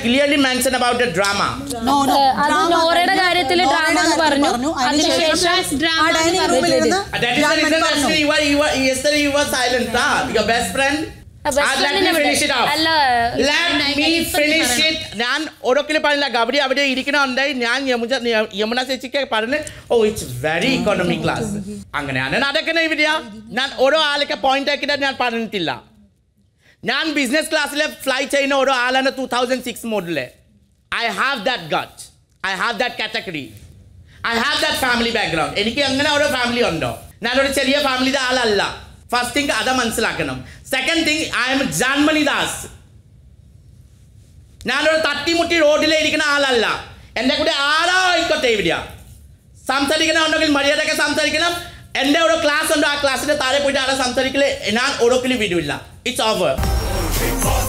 clearly mentioned about the drama. No, no. ഏഹ്, അത് Drama- നോറയുടെ കാര്യത്തിൽ നോറയുടെ drama എന്ന് കാര്യത്തിൽ പറഞ്ഞു. അതിനുശേഷം അതിനുശേഷം ആ ഡൈനിങ് റൂമിൽ ഇരുന്ന് Uh, That is the Jaanmoni reason പറഞ്ഞു. actually you were, you were, yesterday you were silent, huh? Your best friend? ആ, best Ah, let friend me നെ ഇവിടെ- finish it off. അല്ല, Let me finish it. ഞാൻ ഒരൊക്കിലും പറഞ്ഞില്ല ഗൗരി അവിടെ ഇരിക്കണുണ്ട് ഞാൻ യമുന യമുന ചേച്ചിക്ക് പറഞ്ഞ് oh it's very economy class അങ്ങനെയാണ് നടക്കുന്നത് ഇവിടെ ഞാൻ ഓരോ ആളൊക്കെ പോയിന്റ് ആക്കിയിട്ട് ഞാൻ പറഞ്ഞിട്ടില്ല ഞാൻ ബിസിനസ് ക്ലാസ്സിൽ ഫ്ലൈ ചെയ്യുന്ന ഓരോ ആളാണ് two thousand six model I have that gut I have that category I have that family background എനിക്ക് അങ്ങനെ ഓരോ ഫാമിലി ഉണ്ടോ ഞാനൊരു ചെറിയ ഫാമിലിയുടെ ആളല്ല ഫസ്റ്റ് തിങ് അത് മനസ്സിലാക്കണം second thing I am Janmani Das ഞാനൊരു തട്ടിമുട്ടി റോഡിലെ ഇരിക്കുന്ന ആളല്ല എൻ്റെ കൂടെ ആരോ ആയിക്കോട്ടെ ഇവിടെ സംസാരിക്കണമെന്നുണ്ടെങ്കിൽ മര്യാദയൊക്കെ സംസാരിക്കണം എൻ്റെ ഒരു ക്ലാസ് ഉണ്ട് ആ ക്ലാസ്സിൻ്റെ താഴെ പോയിട്ട് ആളെ സംസാരിക്കല് ഞാൻ ഒടുക്കലും വിടില്ല ഇറ്റ്സ് ഓവർ